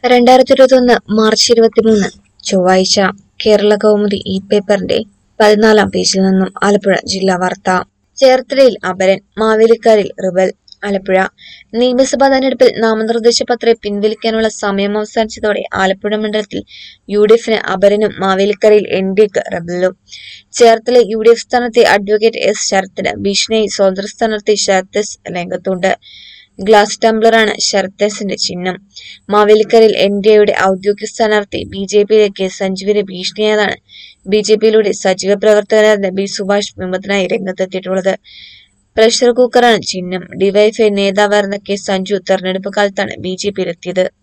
രണ്ടായിരത്തി ഇരുപത്തൊന്ന് മാർച്ച് ഇരുപത്തിമൂന്ന് ചൊവ്വാഴ്ച കേരള കൗമുദി ഈ പേപ്പറിന്റെ പതിനാലാം പേജിൽ നിന്നും ആലപ്പുഴ ജില്ലാ വാർത്ത ചേർത്തലയിൽ അപരൻ മാവേലിക്കാരിൽ റിബൽ ആലപ്പുഴ നിയമസഭാ തെരഞ്ഞെടുപ്പിൽ നാമനിർദ്ദേശ പത്രിക പിൻവലിക്കാനുള്ള സമയം അവസാനിച്ചതോടെ ആലപ്പുഴ മണ്ഡലത്തിൽ യു ഡി എഫിന് അപരനും മാവേലിക്കരയിൽ എൻ ഡിക്ക് റബലും ചേർത്തല യു ഡി എഫ് സ്ഥാനാർത്ഥി അഡ്വക്കേറ്റ് എസ് ശരത്തിന് ഭീഷണിയായി സ്വതന്ത്ര സ്ഥാനാർത്ഥി ശരത് എസ് രംഗത്തുണ്ട് ഗ്ലാസ് ടംബ്ലറാണ് ശരത് എസിന്റെ ചിഹ്നം മാവേലിക്കരയിൽ എൻ ഡി എയുടെ ഔദ്യോഗിക സ്ഥാനാർത്ഥി ബി ജെ പിയിലേക്ക് സഞ്ജീവിന് ഭീഷണിയായതാണ് ബി ജെ പിയിലൂടെ സജീവ പ്രവർത്തകരായിരുന്ന ബി സുഭാഷ് വിമതനായി രംഗത്തെത്തിയിട്ടുള്ളത് പ്രഷർ കുക്കറാണ് ചിഹ്നം ഡിവൈഎഫ്ഐ നേതാവായിരുന്ന കെ സഞ്ജു തെരഞ്ഞെടുപ്പ് കാലത്താണ് ബി ജെ പിയിലെത്തിയത്